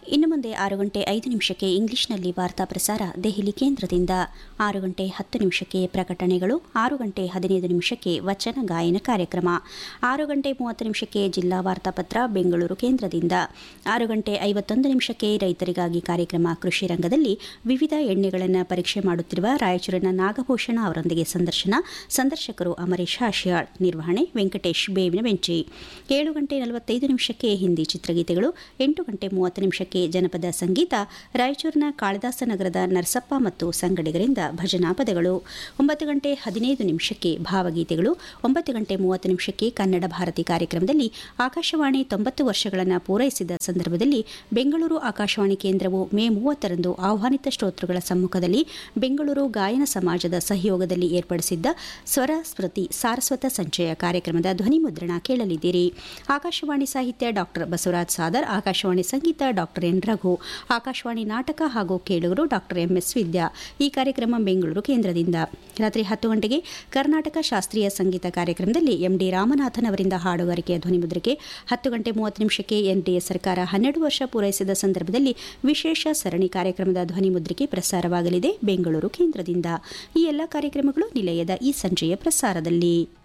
ಇನ್ನು ಮುಂದೆ ಆರು ಗಂಟೆ ಐದು ನಿಮಿಷಕ್ಕೆ ಇಂಗ್ಲಿಷ್ನಲ್ಲಿ ವಾರ್ತಾ ಪ್ರಸಾರ ದೆಹಲಿ ಕೇಂದ್ರದಿಂದ ಆರು ಗಂಟೆ ಹತ್ತು ನಿಮಿಷಕ್ಕೆ ಪ್ರಕಟಣೆಗಳು ಆರು ಗಂಟೆ ಹದಿನೈದು ನಿಮಿಷಕ್ಕೆ ವಚನ ಗಾಯನ ಕಾರ್ಯಕ್ರಮ ಆರು ಗಂಟೆ ಮೂವತ್ತು ನಿಮಿಷಕ್ಕೆ ಜಿಲ್ಲಾ ವಾರ್ತಾಪತ್ರ ಬೆಂಗಳೂರು ಕೇಂದ್ರದಿಂದ ಆರು ಗಂಟೆ ಐವತ್ತೊಂದು ನಿಮಿಷಕ್ಕೆ ರೈತರಿಗಾಗಿ ಕಾರ್ಯಕ್ರಮ ಕೃಷಿ ರಂಗದಲ್ಲಿ ವಿವಿಧ ಎಣ್ಣೆಗಳನ್ನು ಪರೀಕ್ಷೆ ಮಾಡುತ್ತಿರುವ ರಾಯಚೂರಿನ ನಾಗಭೂಷಣ ಅವರೊಂದಿಗೆ ಸಂದರ್ಶನ ಸಂದರ್ಶಕರು ಅಮರೇಶ್ ಹಾಶಿಯಾಳ್ ನಿರ್ವಹಣೆ ವೆಂಕಟೇಶ್ ಬೇವಿನ ಬೆಂಚಿ ಏಳು ಗಂಟೆ ನಲವತ್ತೈದು ನಿಮಿಷಕ್ಕೆ ಹಿಂದಿ ಚಿತ್ರಗೀತೆಗಳು ಎಂಟು ಗಂಟೆ ಮೂವತ್ತು ನಿಮಿಷಕ್ಕೆ ಜನಪದ ಸಂಗೀತ ರಾಯಚೂರಿನ ಕಾಳಿದಾಸ ನಗರದ ನರಸಪ್ಪ ಮತ್ತು ಸಂಗಡಿಗರಿಂದ ಭಜನಾ ಪದಗಳು ಒಂಬತ್ತು ಗಂಟೆ ಹದಿನೈದು ನಿಮಿಷಕ್ಕೆ ಭಾವಗೀತೆಗಳು ಒಂಬತ್ತು ಗಂಟೆ ಮೂವತ್ತು ನಿಮಿಷಕ್ಕೆ ಕನ್ನಡ ಭಾರತಿ ಕಾರ್ಯಕ್ರಮದಲ್ಲಿ ಆಕಾಶವಾಣಿ ತೊಂಬತ್ತು ವರ್ಷಗಳನ್ನು ಪೂರೈಸಿದ ಸಂದರ್ಭದಲ್ಲಿ ಬೆಂಗಳೂರು ಆಕಾಶವಾಣಿ ಕೇಂದ್ರವು ಮೇ ಮೂವತ್ತರಂದು ಆಹ್ವಾನಿತ ಶ್ರೋತೃಗಳ ಸಮ್ಮುಖದಲ್ಲಿ ಬೆಂಗಳೂರು ಗಾಯನ ಸಮಾಜದ ಸಹಯೋಗದಲ್ಲಿ ಏರ್ಪಡಿಸಿದ್ದ ಸ್ವರ ಸ್ಮೃತಿ ಸಾರಸ್ವತ ಸಂಚಯ ಕಾರ್ಯಕ್ರಮದ ಧ್ವನಿ ಮುದ್ರಣ ಕೇಳಲಿದ್ದೀರಿ ಆಕಾಶವಾಣಿ ಸಾಹಿತ್ಯ ಡಾಕ್ಟರ್ ಬಸವರಾಜ್ ಸಾದರ್ ಆಕಾಶವಾಣಿ ಸಂಗೀತ ಡಾಕ್ಟರ್ ಎನ್ ರಘು ಆಕಾಶವಾಣಿ ನಾಟಕ ಹಾಗೂ ಕೇಳುಗರು ಡಾಕ್ಟರ್ ಎಂಎಸ್ ವಿದ್ಯಾ ಈ ಕಾರ್ಯಕ್ರಮ ಬೆಂಗಳೂರು ಕೇಂದ್ರದಿಂದ ರಾತ್ರಿ ಹತ್ತು ಗಂಟೆಗೆ ಕರ್ನಾಟಕ ಶಾಸ್ತ್ರೀಯ ಸಂಗೀತ ಕಾರ್ಯಕ್ರಮದಲ್ಲಿ ಎಂಡಿ ರಾಮನಾಥನ್ ಅವರಿಂದ ಹಾಡುಗಾರಿಕೆಯ ಧ್ವನಿಮುದ್ರಿಕೆ ಹತ್ತು ಗಂಟೆ ಮೂವತ್ತು ನಿಮಿಷಕ್ಕೆ ಎನ್ಡಿಎ ಸರ್ಕಾರ ಹನ್ನೆರಡು ವರ್ಷ ಪೂರೈಸಿದ ಸಂದರ್ಭದಲ್ಲಿ ವಿಶೇಷ ಸರಣಿ ಕಾರ್ಯಕ್ರಮದ ಧ್ವನಿಮುದ್ರಿಕೆ ಪ್ರಸಾರವಾಗಲಿದೆ ಬೆಂಗಳೂರು ಕೇಂದ್ರದಿಂದ ಈ ಎಲ್ಲ ಕಾರ್ಯಕ್ರಮಗಳು ನಿಲಯದ ಈ ಸಂಜೆಯ ಪ್ರಸಾರದಲ್ಲಿ